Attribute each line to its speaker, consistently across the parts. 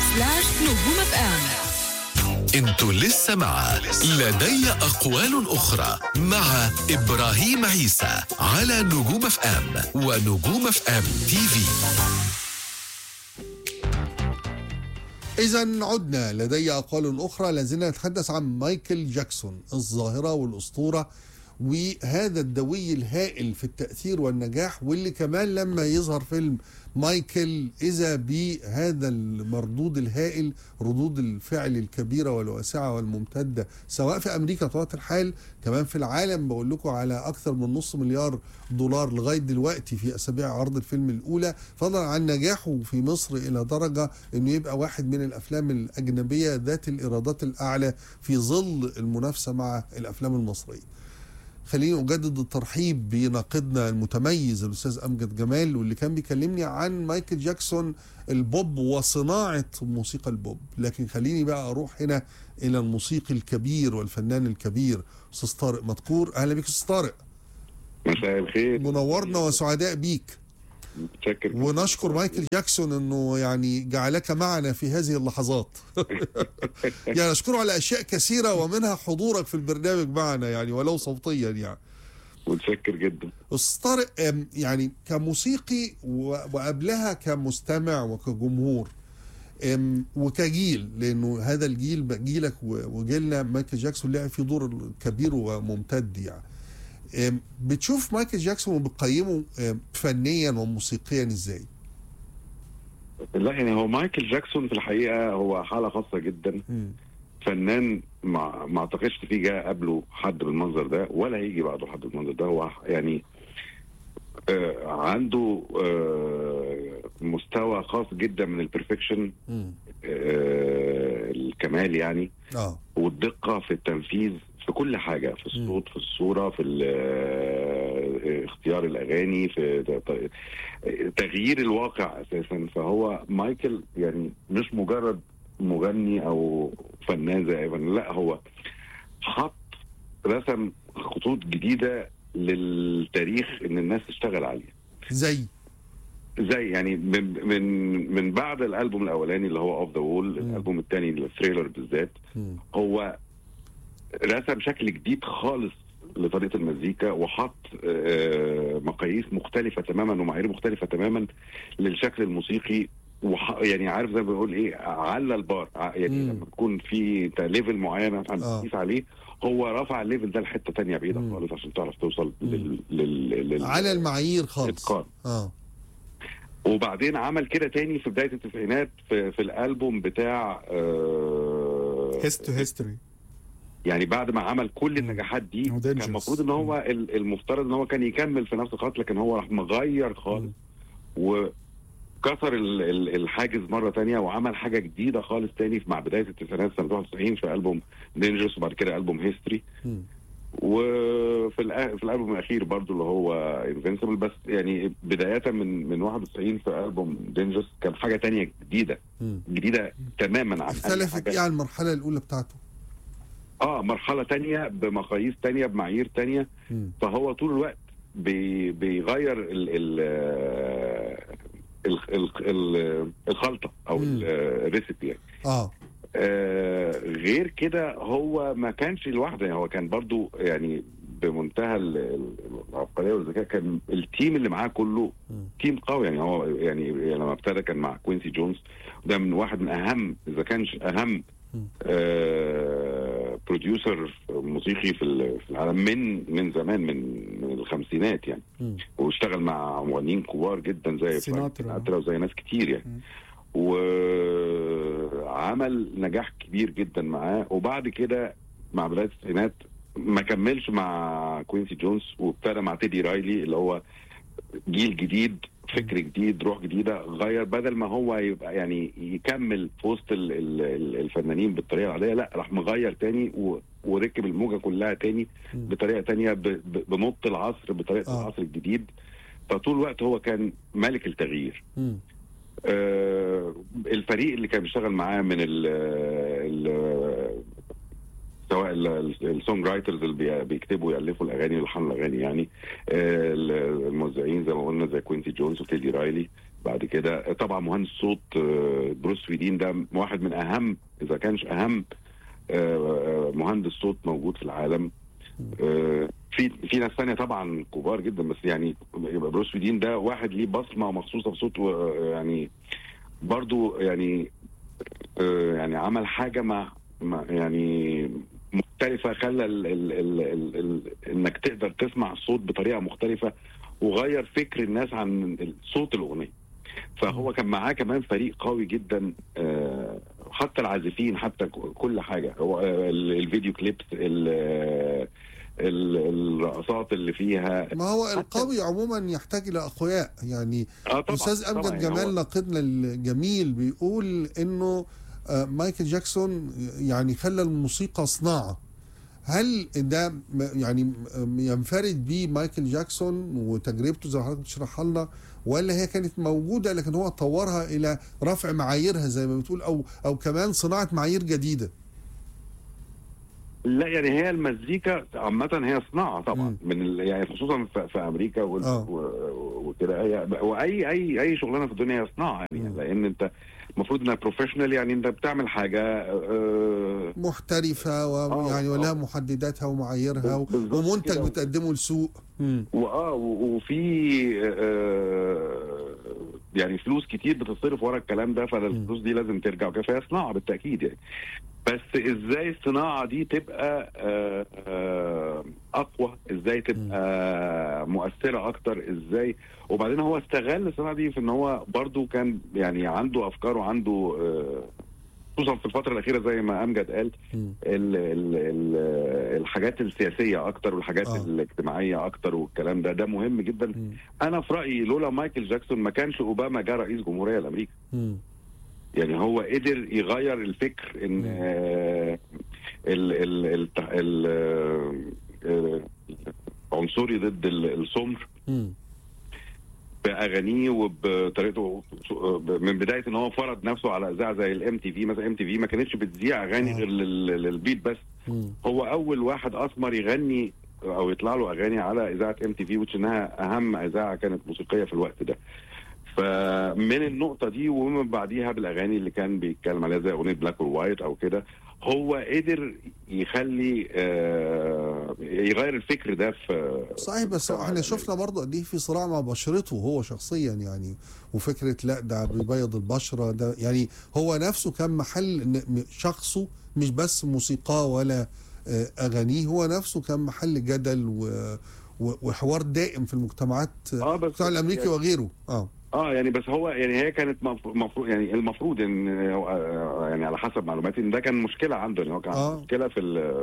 Speaker 1: سلاش نجوم اف ام
Speaker 2: انتوا لسه مع لدي أقوال أخرى مع إبراهيم عيسى على نجوم اف ام ونجوم اف ام تي في
Speaker 3: إذا عدنا لدي أقوال أخرى لازلنا نتحدث عن مايكل جاكسون الظاهرة والأسطورة وهذا الدوي الهائل في التأثير والنجاح واللي كمان لما يظهر فيلم مايكل إذا بهذا المردود الهائل ردود الفعل الكبيرة والواسعة والممتدة سواء في أمريكا طبعا الحال كمان في العالم بقول لكم على أكثر من نص مليار دولار لغاية دلوقتي في أسابيع عرض الفيلم الأولى فضلا عن نجاحه في مصر إلى درجة أنه يبقى واحد من الأفلام الأجنبية ذات الإيرادات الأعلى في ظل المنافسة مع الأفلام المصرية خليني اجدد الترحيب بناقدنا المتميز الاستاذ امجد جمال واللي كان بيكلمني عن مايكل جاكسون البوب وصناعه موسيقى البوب لكن خليني بقى اروح هنا الى الموسيقي الكبير والفنان الكبير استاذ طارق مدكور اهلا بك استاذ طارق
Speaker 4: مساء الخير
Speaker 3: منورنا وسعداء بيك
Speaker 4: متشكر
Speaker 3: ونشكر مايكل جاكسون انه يعني جعلك معنا في هذه اللحظات يعني نشكره على اشياء كثيره ومنها حضورك في البرنامج معنا يعني ولو صوتيا يعني
Speaker 4: متشكر جدا
Speaker 3: استاذ طارق أم، يعني كموسيقي و- وقبلها كمستمع وكجمهور أم، وكجيل لانه هذا الجيل بقى جيلك و- وجيلنا مايكل جاكسون لعب فيه دور كبير وممتد يعني أم، بتشوف مايكل جاكسون وبتقيمه أم، فنيا وموسيقيا ازاي؟
Speaker 4: لا يعني هو مايكل جاكسون في الحقيقه هو حاله خاصه جدا
Speaker 3: مم.
Speaker 4: فنان ما ما اعتقدش في جاء قبله حد بالمنظر ده ولا هيجي بعده حد بالمنظر ده هو يعني آه عنده آه مستوى خاص جدا من البرفكشن
Speaker 3: مم.
Speaker 4: آه الكمال يعني
Speaker 3: اه
Speaker 4: والدقه في التنفيذ في كل حاجه في الصوت في الصوره في ال- آه، اختيار الاغاني في ت- ت- تغيير الواقع اساسا فهو مايكل يعني مش مجرد مغني او فنان زي ايفن لا هو حط رسم خطوط جديده للتاريخ ان الناس تشتغل عليه
Speaker 3: زي
Speaker 4: زي يعني من من من بعد الالبوم الاولاني اللي هو اوف ذا وول
Speaker 3: مم.
Speaker 4: الالبوم الثاني الثريلر بالذات
Speaker 3: مم.
Speaker 4: هو رسم شكل جديد خالص لطريقه المزيكا وحط آه، مقاييس مختلفه تماما ومعايير مختلفه تماما للشكل الموسيقي وح... يعني عارف زي ما بنقول ايه على البار ع- يعني
Speaker 3: مم.
Speaker 4: لما تكون في انت ليفل معين
Speaker 3: آه.
Speaker 4: هنقيس عليه هو رفع الليفل ده لحته تانية بعيده
Speaker 3: مم.
Speaker 4: خالص عشان تعرف توصل
Speaker 3: مم.
Speaker 4: لل... لل... لل...
Speaker 3: على المعايير خالص
Speaker 4: الإتقان.
Speaker 3: اه
Speaker 4: وبعدين عمل كده تاني في بدايه التسعينات في, في الالبوم بتاع آه
Speaker 5: هيست تو هيستوري
Speaker 4: يعني بعد ما عمل كل النجاحات دي
Speaker 5: هو
Speaker 4: كان
Speaker 5: dangerous.
Speaker 4: المفروض ان هو ال- المفترض ان هو كان يكمل في نفس الخط لكن هو راح مغير خالص وكسر ال- ال- الحاجز مره تانية وعمل حاجه جديده خالص تاني مع بدايه التسعينات سنه 91 في البوم دينجرس وبعد كده البوم هيستوري
Speaker 3: مم.
Speaker 4: وفي الأ- في الالبوم الاخير برضو اللي هو انفنسبل بس يعني بدايه من من 91 في البوم دينجرس كان حاجه تانية جديده
Speaker 3: مم.
Speaker 4: جديده تماما عن أي
Speaker 3: اختلفت
Speaker 4: حاجة.
Speaker 3: ايه عن المرحله الاولى بتاعته؟
Speaker 4: اه مرحله تانية بمقاييس تانية بمعايير تانية
Speaker 3: مم.
Speaker 4: فهو طول الوقت بي بيغير ال ال ال ال ال الخلطه او
Speaker 3: مم.
Speaker 4: ال- الريسيبي يعني.
Speaker 3: اه
Speaker 4: آه غير كده هو ما كانش لوحده يعني هو كان برضو يعني بمنتهى ال- ال- العبقريه والذكاء كان التيم اللي معاه كله
Speaker 3: مم.
Speaker 4: تيم قوي يعني هو يعني لما ابتدى كان مع كوينسي جونز ده من واحد من اهم اذا كانش اهم
Speaker 3: مم.
Speaker 4: آه بروديوسر موسيقي في ال- في العالم من من زمان من من الخمسينات يعني
Speaker 3: مم.
Speaker 4: واشتغل مع مغنيين كبار جدا زي
Speaker 5: سيناترا.
Speaker 4: سيناترا وزي ناس كتير يعني
Speaker 5: مم.
Speaker 4: وعمل نجاح كبير جدا معاه وبعد كده مع بدايه التسعينات ما كملش مع كوينسي جونز وابتدى مع تيدي رايلي اللي هو جيل جديد فكر جديد روح جديده غير بدل ما هو يبقى يعني يكمل في وسط ال- ال- ال- الفنانين بالطريقه العاديه لا راح مغير تاني و- وركب الموجه كلها تاني
Speaker 3: مم.
Speaker 4: بطريقه تانيه ب- ب- بنط العصر بطريقه
Speaker 3: آه.
Speaker 4: العصر الجديد فطول الوقت هو كان ملك التغيير
Speaker 3: مم.
Speaker 4: آه، الفريق اللي كان بيشتغل معاه من ال ال سواء السونج رايترز اللي بي- بيكتبوا ويالفوا الاغاني ويلحنوا الاغاني يعني آه، ال- الموزعين زي ما قلنا زي كوينسي جونز وتيدي رايلي بعد كده طبعا مهندس صوت آه، بروس ويدين ده واحد من اهم اذا كانش اهم آه، آه، مهندس صوت موجود في العالم آه، في في ناس ثانيه طبعا كبار جدا بس يعني يبقى بروس ويدين ده واحد ليه بصمه مخصوصه في صوته آه، يعني برضو يعني آه، يعني عمل حاجه ما ما- يعني مختلفه خلى ال ال ال ال ال انك تقدر تسمع الصوت بطريقه مختلفه وغير فكر الناس عن صوت الاغنيه فهو كان معاه كمان فريق قوي جدا آه، حتى العازفين حتى ك- كل حاجه هو آه، ال- الفيديو كليبس ال- آه، ال- الرقصات اللي فيها
Speaker 3: ما هو القوي عموما يحتاج الى اقوياء يعني
Speaker 4: اه طبعا
Speaker 3: استاذ امجد
Speaker 4: طبعاً، يعني هو-
Speaker 3: جمال ناقدنا الجميل بيقول انه آه، مايكل جاكسون يعني خلى الموسيقى صناعه هل ده م- يعني م- ينفرد بيه مايكل جاكسون وتجربته زي ما حضرتك بتشرحها لنا ولا هي كانت موجوده لكن هو طورها الى رفع معاييرها زي ما بتقول او او كمان صناعه معايير جديده
Speaker 4: لا يعني هي المزيكا عامة هي صناعة طبعا
Speaker 3: مم.
Speaker 4: من ال... يعني خصوصا في, في امريكا وال...
Speaker 3: آه.
Speaker 4: و- وكده هي واي اي اي شغلانه في الدنيا هي صناعه يعني
Speaker 3: مم.
Speaker 4: لان انت المفروض انك بروفيشنال يعني انت بتعمل حاجه آه،
Speaker 3: محترفه
Speaker 4: آه،
Speaker 3: ويعني ولها
Speaker 4: آه.
Speaker 3: محدداتها ومعاييرها و-
Speaker 4: بالظبط
Speaker 3: ومنتج
Speaker 4: كده.
Speaker 3: بتقدمه للسوق مم.
Speaker 4: واه و- وفي آه، يعني فلوس كتير بتصرف ورا الكلام ده فالفلوس دي لازم ترجع وكده فهي صناعه بالتاكيد يعني بس ازاي الصناعه دي تبقى آه، آه، اقوى ازاي تبقى مؤثره اكتر ازاي وبعدين هو استغل الصناعه دي في ان هو برضو كان يعني عنده افكار وعنده آه، خصوصا في الفتره الاخيره زي ما امجد قال
Speaker 3: مم.
Speaker 4: ال ال ال الحاجات السياسيه اكتر والحاجات
Speaker 3: آه.
Speaker 4: آه. الاجتماعيه اكتر والكلام ده ده مهم جدا
Speaker 3: مم.
Speaker 4: انا في رايي لولا مايكل جاكسون ما كانش اوباما جه رئيس جمهوريه لامريكا
Speaker 3: مم.
Speaker 4: يعني هو قدر يغير الفكر ان
Speaker 3: مم.
Speaker 4: آه ال ال ال ال آه، عنصري ضد ال- السمر
Speaker 3: مم.
Speaker 4: باغانيه وبطريقته من بدايه ان هو فرض نفسه على اذاعه زي الام تي في مثلا ام تي في ما كانتش بتذيع اغاني
Speaker 3: آه.
Speaker 4: غير لل- للبيت بس
Speaker 3: مم.
Speaker 4: هو اول واحد اسمر يغني او يطلع له اغاني على اذاعه ام تي في وتش انها اهم اذاعه كانت موسيقيه في الوقت ده فمن النقطه دي ومن بعديها بالاغاني اللي كان بيتكلم عليها زي اغنيه بلاك وايت او كده هو قدر يخلي آه يغير الفكر ده في
Speaker 3: صحيح بس
Speaker 4: طبعاً
Speaker 3: احنا
Speaker 4: يعني.
Speaker 3: شفنا برضه قد ايه في صراع مع بشرته هو شخصيا يعني وفكره لا ده بيبيض البشره ده يعني هو نفسه كان محل إن- م- شخصه مش بس موسيقاه ولا آه، اغانيه هو نفسه كان محل جدل و- و- وحوار دائم في المجتمعات
Speaker 4: اه بس
Speaker 3: المجتمع الامريكي
Speaker 4: يعني
Speaker 3: وغيره اه
Speaker 4: اه يعني بس هو يعني هي كانت المفروض يعني المفروض ان آه، يعني على حسب معلوماتي ان ده كان مشكله عنده ان هو كان
Speaker 3: آه.
Speaker 4: عنده مشكله في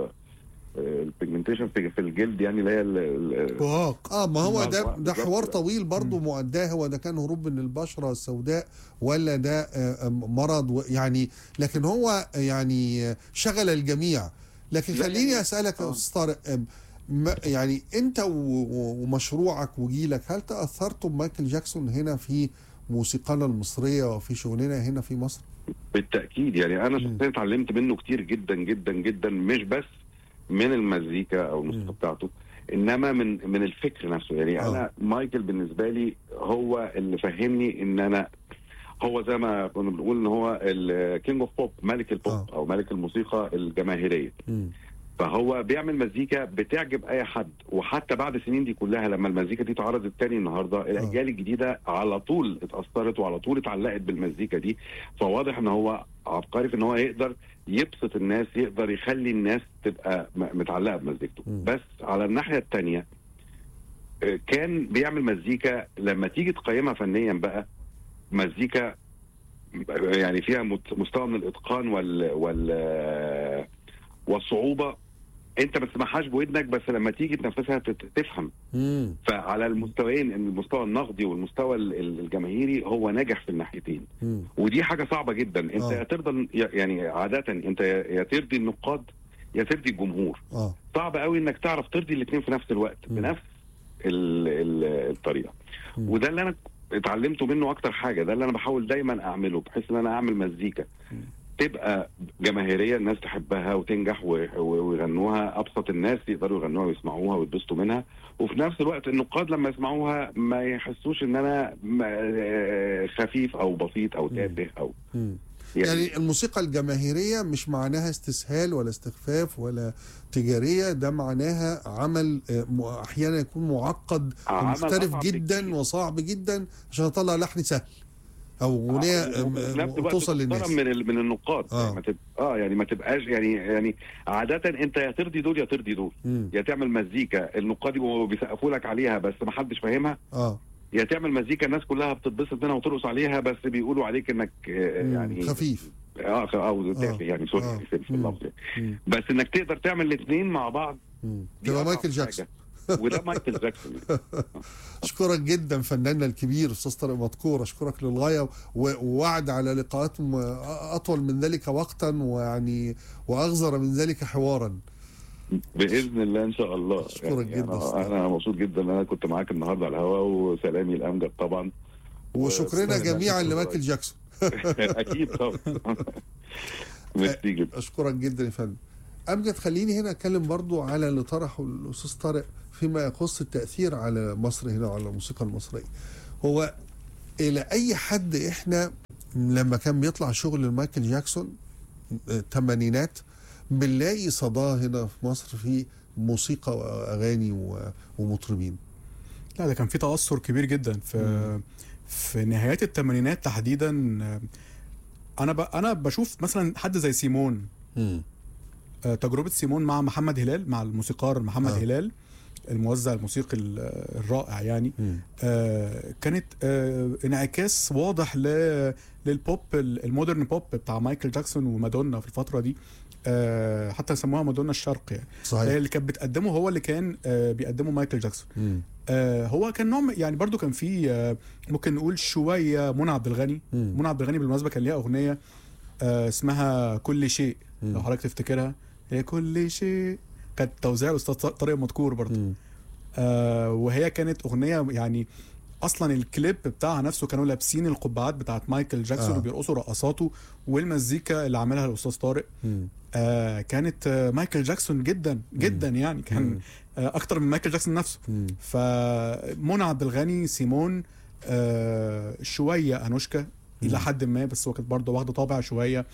Speaker 4: البيجمنتيشن في في الجلد يعني اللي هي ال- ال-
Speaker 3: وهاق اه ما هو
Speaker 4: آه،
Speaker 3: ده ده
Speaker 4: بالظبط.
Speaker 3: حوار طويل برضه مؤداه هو ده كان هروب من البشره السوداء ولا ده آه، آه، مرض و- يعني لكن هو يعني آه، شغل الجميع لكن
Speaker 4: لا،
Speaker 3: خليني
Speaker 4: يعني-
Speaker 3: اسالك يا
Speaker 4: آه.
Speaker 3: استاذ طارق آه، ما- يعني انت و- و- ومشروعك وجيلك هل تاثرتم بمايكل جاكسون هنا في موسيقانا المصريه وفي شغلنا هنا في مصر؟
Speaker 4: بالتاكيد يعني انا
Speaker 3: مم.
Speaker 4: شخصيا اتعلمت منه كتير جدا جدا جدا مش بس من المزيكا او
Speaker 3: مم.
Speaker 4: الموسيقى بتاعته انما من من الفكر نفسه يعني
Speaker 3: آه.
Speaker 4: انا مايكل بالنسبه لي هو اللي فهمني ان انا هو زي ما كنا بنقول ان هو الكينج اوف بوب ملك البوب
Speaker 3: آه.
Speaker 4: او ملك الموسيقى الجماهيريه
Speaker 3: مم.
Speaker 4: فهو بيعمل مزيكا بتعجب اي حد وحتى بعد السنين دي كلها لما المزيكا دي اتعرضت تاني النهارده الاجيال الجديده على طول اتاثرت وعلى طول اتعلقت بالمزيكا دي فواضح ان هو عبقري في ان هو يقدر يبسط الناس يقدر يخلي الناس تبقى م- متعلقه بمزيكته
Speaker 3: مم.
Speaker 4: بس على الناحيه الثانيه كان بيعمل مزيكا لما تيجي تقيمها فنيا بقى مزيكا يعني فيها مت- مستوى من الاتقان وال وال والصعوبه انت ما تسمعهاش بودنك بس لما تيجي تنفذها تت- تفهم
Speaker 3: مم.
Speaker 4: فعلى المستويين المستوى النقدي والمستوى ال- ال- الجماهيري هو ناجح في الناحيتين
Speaker 3: مم.
Speaker 4: ودي حاجه صعبه جدا انت
Speaker 3: آه.
Speaker 4: يا ترضى يعني عاده انت يا يا ترضي النقاد يا ترضي الجمهور
Speaker 3: اه
Speaker 4: صعب قوي انك تعرف ترضي الاثنين في نفس الوقت
Speaker 3: مم.
Speaker 4: بنفس ال ال الطريقه
Speaker 3: مم.
Speaker 4: وده اللي انا اتعلمته منه اكتر حاجه ده اللي انا بحاول دايما اعمله بحيث ان انا اعمل مزيكا تبقى جماهيريه الناس تحبها وتنجح و- و- ويغنوها ابسط الناس يقدروا يغنوها ويسمعوها ويتبسطوا منها وفي نفس الوقت النقاد لما يسمعوها ما يحسوش ان انا م- آه، خفيف او بسيط او تافه او
Speaker 3: مم. يعني الموسيقى الجماهيرية مش معناها استسهال ولا استخفاف ولا تجارية ده معناها عمل آه، م- أحيانا يكون معقد
Speaker 4: عمل
Speaker 3: ومختلف
Speaker 4: أصعب
Speaker 3: جدا
Speaker 4: بكتير.
Speaker 3: وصعب جدا عشان أطلع لحن سهل أو أغنية
Speaker 4: آه،
Speaker 3: آم،
Speaker 4: وفي نفس الوقت
Speaker 3: توصل
Speaker 4: تحترم
Speaker 3: للناس
Speaker 4: من ال- من النقاد
Speaker 3: آه.
Speaker 4: يعني ما تب... اه يعني ما تبقاش يعني يعني عاده انت يا ترضي دول يا ترضي دول
Speaker 3: مم.
Speaker 4: يا تعمل مزيكا النقاد يبقوا بيسقفوا لك عليها بس ما حدش فاهمها
Speaker 3: اه
Speaker 4: يا تعمل مزيكا الناس كلها بتتبسط منها وترقص عليها بس بيقولوا عليك انك آه،
Speaker 3: مم.
Speaker 4: يعني
Speaker 3: خفيف
Speaker 4: اه او تافه يعني سوري
Speaker 3: آه.
Speaker 4: في في
Speaker 3: مم.
Speaker 4: اللفظ
Speaker 3: مم.
Speaker 4: بس انك تقدر تعمل الاثنين مع بعض
Speaker 3: مم.
Speaker 4: دي
Speaker 3: تبقى
Speaker 4: أصعب
Speaker 3: مايكل
Speaker 4: حاجة.
Speaker 3: جاكسون
Speaker 4: وده مايكل جاكسون
Speaker 3: اشكرك جدا فناننا الكبير استاذ طارق مدكور اشكرك للغايه و- ووعد على لقاءات م- اطول من ذلك وقتا ويعني واغزر من ذلك حوارا
Speaker 4: باذن الله ان شاء الله
Speaker 3: أشكرك جدا
Speaker 4: أنا,
Speaker 3: أستاذ.
Speaker 4: انا مبسوط جدا ان انا كنت معاك النهارده على الهواء وسلامي الامجد طبعا
Speaker 3: وشكرنا
Speaker 4: وأستاذ
Speaker 3: جميعا
Speaker 4: مايكل
Speaker 3: لمايكل جاكسون
Speaker 4: اكيد طبعا ميرسي جدا
Speaker 3: اشكرك جدا يا فندم امجد خليني هنا اتكلم برضو على اللي طرحه الاستاذ طارق فيما يخص التاثير على مصر هنا وعلى الموسيقى المصريه هو الى اي حد احنا لما كان بيطلع شغل مايكل جاكسون الثمانينات بنلاقي صداه هنا في مصر في موسيقى واغاني و- ومطربين
Speaker 1: لا ده كان في تأثر كبير جدا في
Speaker 3: مم.
Speaker 1: في نهايات الثمانينات تحديدا آه، انا ب... انا بشوف مثلا حد زي سيمون آه، تجربه سيمون مع محمد هلال مع الموسيقار محمد
Speaker 3: آه.
Speaker 1: آه. هلال الموزع الموسيقي ال- الرائع يعني
Speaker 3: مم.
Speaker 1: آه، كانت آه، انعكاس واضح ل- للبوب ال- المودرن بوب بتاع مايكل جاكسون ومادونا في الفتره دي آه، حتى سموها مادونا الشرق يعني هي
Speaker 3: صحيح
Speaker 1: اللي كانت بتقدمه هو اللي كان آه، بيقدمه مايكل جاكسون
Speaker 3: مم.
Speaker 1: آه، هو كان نوع من- يعني برضو كان في آه، ممكن نقول شويه منى عبد الغني
Speaker 3: مم.
Speaker 1: منى عبد الغني بالمناسبه كان ليها اغنيه آه، اسمها كل شيء
Speaker 3: مم.
Speaker 1: لو حضرتك تفتكرها هي كل شيء كانت توزيع الاستاذ طارق مدكور برضو
Speaker 3: مم.
Speaker 1: آه وهي كانت اغنيه يعني اصلا الكليب بتاعها نفسه كانوا لابسين القبعات بتاعت مايكل جاكسون
Speaker 3: آه.
Speaker 1: آه. وبيرقصوا رقصاته والمزيكا اللي عملها الاستاذ طارق
Speaker 3: مم.
Speaker 1: آه كانت آه مايكل جاكسون جدا جدا يعني
Speaker 3: مم.
Speaker 1: كان آه اكتر من مايكل جاكسون نفسه
Speaker 3: مم.
Speaker 1: فمنى عبد الغني سيمون آه شويه انوشكا الى حد ما بس هو كانت برضه واخده طابع شويه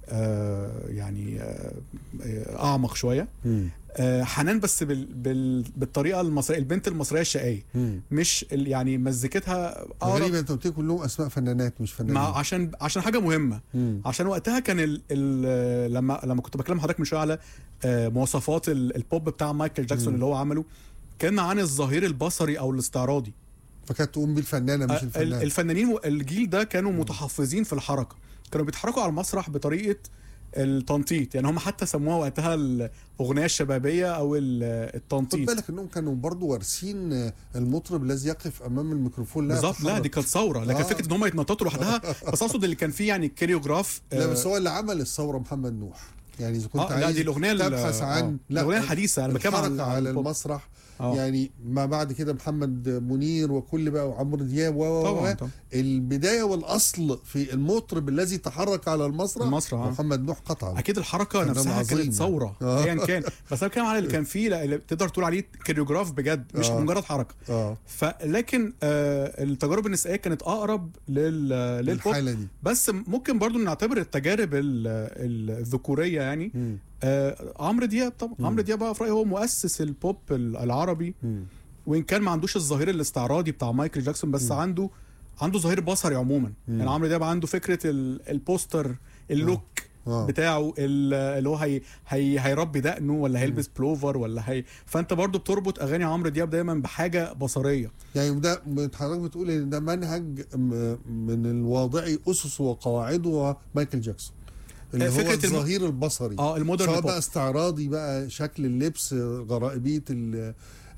Speaker 1: آه يعني آه آه، اعمق شويه
Speaker 3: مم.
Speaker 1: آه حنان بس بال بال بالطريقه المصريه البنت المصريه الشقيه
Speaker 3: مم.
Speaker 1: مش ال- يعني مزيكتها اقرب
Speaker 3: غريبة انت قلت لي كلهم اسماء فنانات مش فنانين
Speaker 1: مع عشان عشان حاجه مهمه
Speaker 3: مم.
Speaker 1: عشان وقتها كان ال ال لما لما كنت بكلم حضرتك من شويه على آه، مواصفات ال- البوب بتاع مايكل جاكسون
Speaker 3: مم.
Speaker 1: اللي هو عمله كان عن الظهير البصري او الاستعراضي
Speaker 3: فكانت تقوم بالفنانة مش
Speaker 1: آه، ال-
Speaker 3: الفنان
Speaker 1: الفنانين الجيل ده كانوا متحفظين في الحركه كانوا بيتحركوا على المسرح بطريقه التنطيط يعني هم حتى سموها وقتها الاغنيه الشبابيه او ال-
Speaker 3: خد
Speaker 1: التنطيط
Speaker 3: بالك انهم كانوا برضو وارثين المطرب الذي يقف امام الميكروفون لا
Speaker 1: بالظبط لا
Speaker 3: يتحرك.
Speaker 1: دي كانت ثوره لكن
Speaker 3: آه.
Speaker 1: فكره ان هم يتنططوا لوحدها بس اقصد اللي كان فيه يعني كاريوجراف
Speaker 3: لا بس هو اللي عمل الثوره محمد نوح يعني اذا كنت
Speaker 1: آه،
Speaker 3: عايز
Speaker 1: لا، دي الأغنية ال-
Speaker 3: تبحث عن
Speaker 1: آه، الأغنية الحديثة، أنا بتكلم عن-
Speaker 3: الحركة
Speaker 1: عن
Speaker 3: على
Speaker 1: البوب.
Speaker 3: المسرح
Speaker 1: آه.
Speaker 3: يعني ما بعد كده محمد منير وكل بقى وعمرو دياب و و-
Speaker 1: طبعا
Speaker 3: و
Speaker 1: طبعا
Speaker 3: البدايه والاصل في المطرب الذي تحرك على المسرح
Speaker 1: المسرح، آه.
Speaker 3: محمد نوح قطعا
Speaker 1: اكيد الحركه
Speaker 3: فنان
Speaker 1: نفسها
Speaker 3: عظيم.
Speaker 1: كانت ثوره
Speaker 3: آه.
Speaker 1: ايا كان بس انا بتكلم على اللي كان فيه لا، اللي تقدر تقول عليه كاريوجراف بجد مش
Speaker 3: آه.
Speaker 1: مجرد حركه
Speaker 3: اه
Speaker 1: فلكن آه التجارب النسائيه كانت اقرب لل للبوب
Speaker 3: الحاله دي
Speaker 1: بس ممكن برضو نعتبر التجارب ال- ال- الذكوريه يعني
Speaker 3: مم.
Speaker 1: آه عمرو دياب طبعا
Speaker 3: مم.
Speaker 1: عمرو دياب بقى في رايي هو مؤسس البوب ال- العربي
Speaker 3: مم.
Speaker 1: وان كان ما عندوش الظهير الاستعراضي بتاع مايكل جاكسون بس
Speaker 3: مم.
Speaker 1: عنده عنده ظهير بصري عموما
Speaker 3: مم.
Speaker 1: يعني عمرو دياب عنده فكره ال- البوستر اللوك
Speaker 3: آه.
Speaker 1: بتاعه ال- اللي هو هي هي هيربي دقنه ولا هيلبس بلوفر ولا هي فانت برضو بتربط اغاني عمرو دياب دايما بحاجه بصريه
Speaker 3: يعني ده حضرتك بتقول ان ده منهج م- من الواضعي اسسه وقواعده هو مايكل جاكسون اللي
Speaker 1: آه،
Speaker 3: هو
Speaker 1: فكرة الم-
Speaker 3: الظهير البصري
Speaker 1: اه المودرن
Speaker 3: سواء
Speaker 1: بوب
Speaker 3: بقى استعراضي بقى شكل اللبس غرائبيه ال-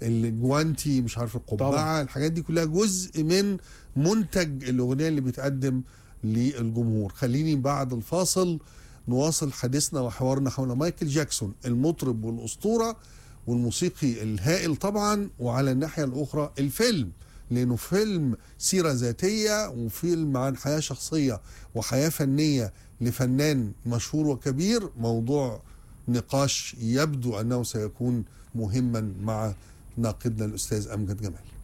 Speaker 3: الجوانتي مش عارف القبعه
Speaker 1: طبعا.
Speaker 3: الحاجات دي كلها جزء من منتج الاغنيه اللي بيتقدم للجمهور خليني بعد الفاصل نواصل حديثنا وحوارنا حول مايكل جاكسون المطرب والاسطوره والموسيقي الهائل طبعا وعلى الناحيه الاخرى الفيلم لانه فيلم سيره ذاتيه وفيلم عن حياه شخصيه وحياه فنيه لفنان مشهور وكبير موضوع نقاش يبدو انه سيكون مهما مع ناقدنا الاستاذ امجد جمال